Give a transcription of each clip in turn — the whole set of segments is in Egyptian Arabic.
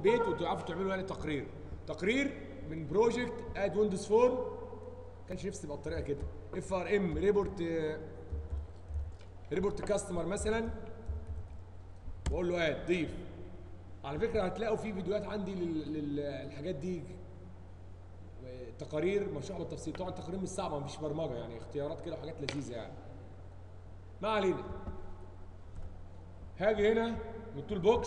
البيت وتعرفوا تعملوا يعني تقرير تقرير من بروجكت اد ويندوز فورم كانش نفسي تبقى الطريقه كده اف ار ام ريبورت ريبورت كاستمر مثلا واقول له اد ضيف على فكره هتلاقوا في فيديوهات عندي لل- للحاجات دي تقارير مشروع بالتفصيل طبعا التقارير مش صعبه مفيش برمجه يعني اختيارات كده وحاجات لذيذه يعني ما علينا هاجي هنا من التول بوكس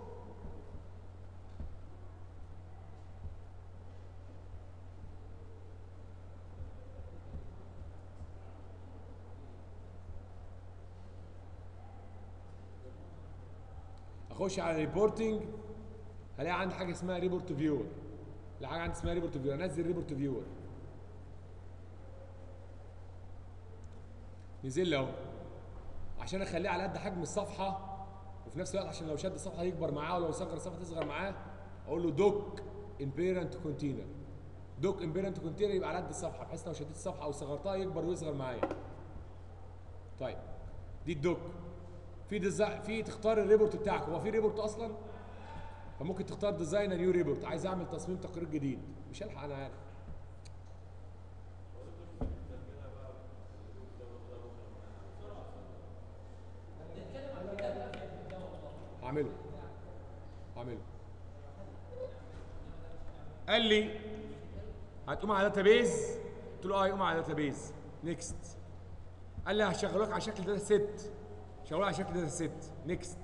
اخش على ريبورتنج هلاقي عندي حاجه اسمها ريبورت فيور لا حاجه عندي اسمها ريبورت فيور انزل ريبورت فيور نزل لي اهو عشان اخليه على قد حجم الصفحه وفي نفس الوقت عشان لو شد الصفحه يكبر معاه ولو صغر الصفحه تصغر معاه اقول له دوك امبيرنت كونتينر دوك امبيرنت كونتينر يبقى على قد الصفحه بحيث لو شديت الصفحه او صغرتها يكبر ويصغر معايا طيب دي الدوك في ديزاين في تختار الريبورت بتاعك هو في ريبورت اصلا فممكن تختار ديزاين نيو ريبورت عايز اعمل تصميم تقرير جديد مش هلحق انا عارف هعمله هعمله قال لي هتقوم على داتابيز قلت له اه يقوم على داتابيز نيكست قال لي هشغلك على شكل داتا سيت شغلك على شكل داتا سيت نيكست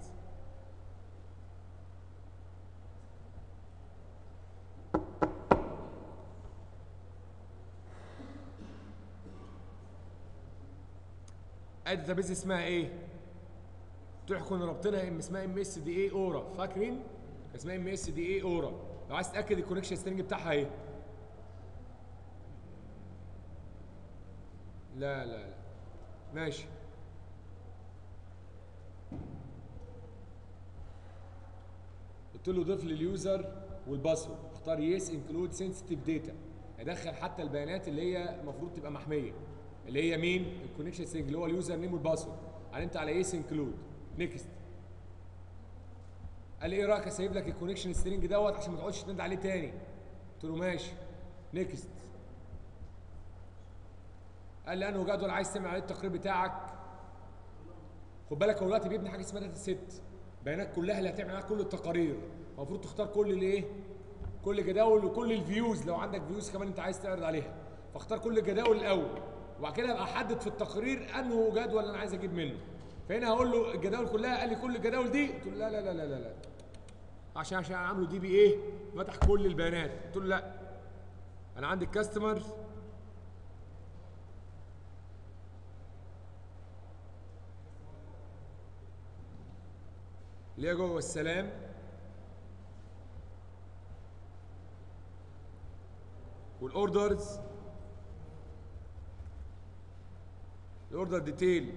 ادي داتابيز اسمها ايه؟ تروح كنا رابطينها ام اسمها ام اس دي اي اورا فاكرين؟ اسمها ام اس دي اي اورا لو عايز تتاكد الكونكشن سترينج بتاعها ايه؟ لا لا لا ماشي قلت له ضيف لي اليوزر والباسورد اختار يس انكلود سنسيتيف داتا ادخل حتى البيانات اللي هي المفروض تبقى محميه اللي هي مين الكونكشن سترينج اللي هو اليوزر نيم والباسورد علمت على يس انكلود نيكست قال لي ايه رايك اسيب لك الكونكشن سترينج دوت عشان ما تقعدش تنادي عليه تاني قلت له ماشي نيكست قال لي انه جدول عايز تعمل عليه التقرير بتاعك خد بالك هو دلوقتي بيبني حاجه اسمها داتا سيت بيانات كلها اللي هتعمل عليها كل التقارير المفروض تختار كل الايه كل جداول وكل الفيوز لو عندك فيوز كمان انت عايز تعرض عليها فاختار كل الجداول الاول وبعد كده ابقى احدد في التقرير انه جدول انا عايز اجيب منه فهنا هقول له الجداول كلها قال لي كل الجداول دي قلت له لا لا لا لا لا, لا. عشان عشان عامله دي بي ايه فتح كل البيانات قلت له لا انا عندي الكاستمر اللي هي جوه السلام والاوردرز الاوردر ديتيل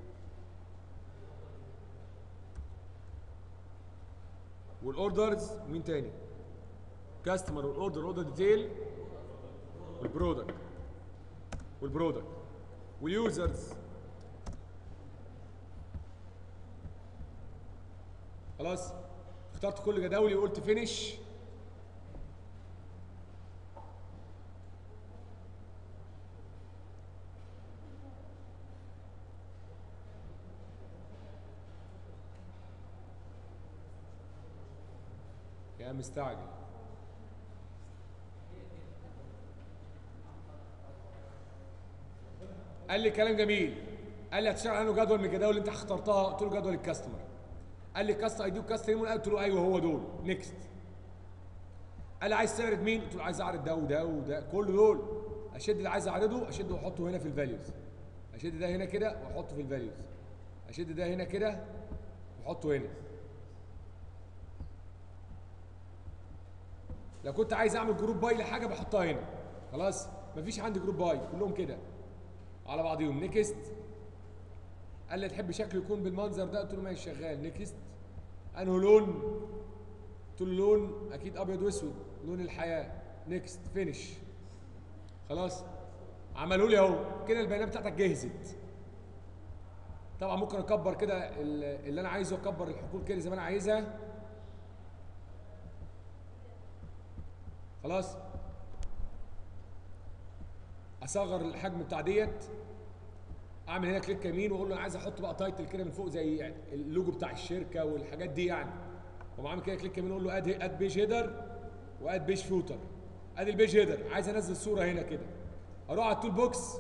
والاوردرز مين تاني كاستمر والاوردر اوردر ديتيل والبرودكت والبرودكت واليوزرز خلاص اخترت كل جداولي وقلت فينش يا مستعجل قال لي كلام جميل قال لي هتشتغل عنه جدول من الجداول اللي انت اخترتها قلت له جدول الكاستمر قال لي كاست اي دي وكاست نيم قلت له ايوه هو دول نيكست قال لي عايز تعرض مين قلت له عايز اعرض ده وده وده كل دول اشد اللي عايز اعرضه اشده واحطه هنا في الفاليوز اشد ده هنا كده واحطه في الفاليوز اشد ده هنا كده واحطه هنا لو كنت عايز اعمل جروب باي لحاجه بحطها هنا خلاص مفيش عندي جروب باي كلهم كده على بعضهم نيكست قال لي تحب شكله يكون بالمنظر ده قلت له ماشي شغال نيكست انه لون قلت له لون اكيد ابيض واسود لون الحياه نيكست فينش خلاص عملوا لي اهو كده البيانات بتاعتك جهزت طبعا ممكن اكبر كده اللي انا عايزه اكبر الحقول كده زي ما انا عايزها خلاص اصغر الحجم بتاع ديت اعمل هنا كليك يمين واقول له انا عايز احط بقى تايتل كده من فوق زي اللوجو بتاع الشركه والحاجات دي يعني واقوم عامل كده كليك يمين اقول له اد اد بيج هيدر واد بيج فوتر ادي البيج هيدر عايز انزل صوره هنا كده اروح على التول بوكس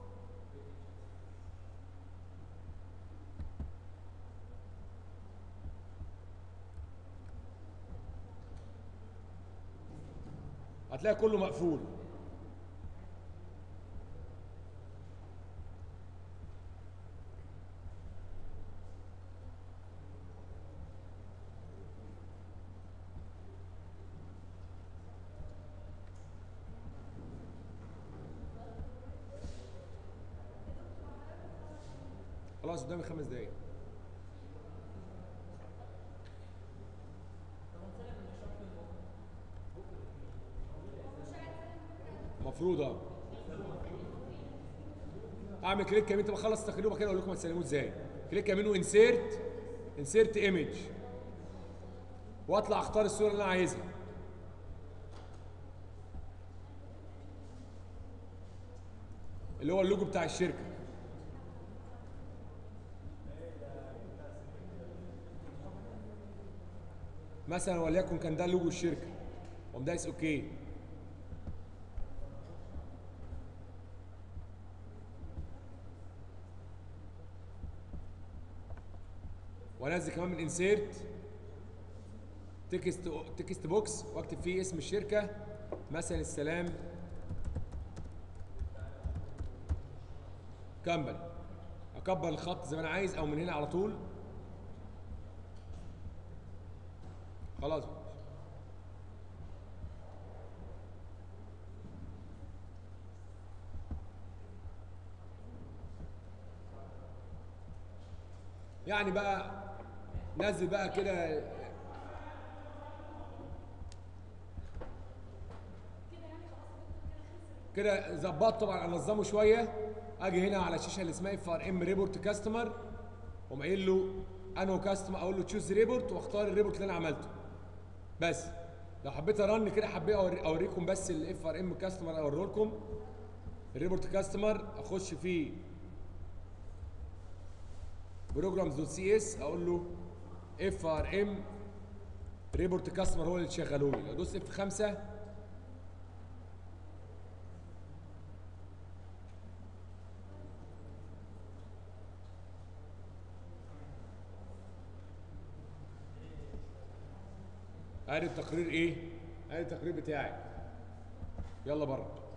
هتلاقي كله مقفول خلاص قدامي خمس دقايق المفروض اه اعمل كليك يمين تبقى خلص تقريبا كده اقول لكم هتسلموه ازاي كليك يمين وانسيرت انسيرت ايمج واطلع اختار الصوره اللي انا عايزها اللي هو اللوجو بتاع الشركه مثلا وليكن كان ده لوجو الشركه قوم دايس اوكي وانزل كمان من انسيرت تكست تكست بوكس واكتب فيه اسم الشركه مثلا السلام كامبل اكبر الخط زي ما انا عايز او من هنا على طول خلاص يعني بقى نزل بقى كده كده ظبطت طبعا انظمه شويه اجي هنا على الشاشه اللي اسمها اف ار ام ريبورت كاستمر واقوم قايل له انو كاستمر اقول له تشوز ريبورت واختار الريبورت اللي انا عملته بس لو حبيت ارن كده حبيت أوري اوريكم بس الاف ار ام كاستمر اوريه لكم الريبورت كاستمر اخش فيه بروجرامز دوت سي اس اقول له اف ار ام ريبورت كاستمر هو اللي تشغله لي لو دوست اف 5 ادي التقرير ايه ادي التقرير بتاعي يلا بره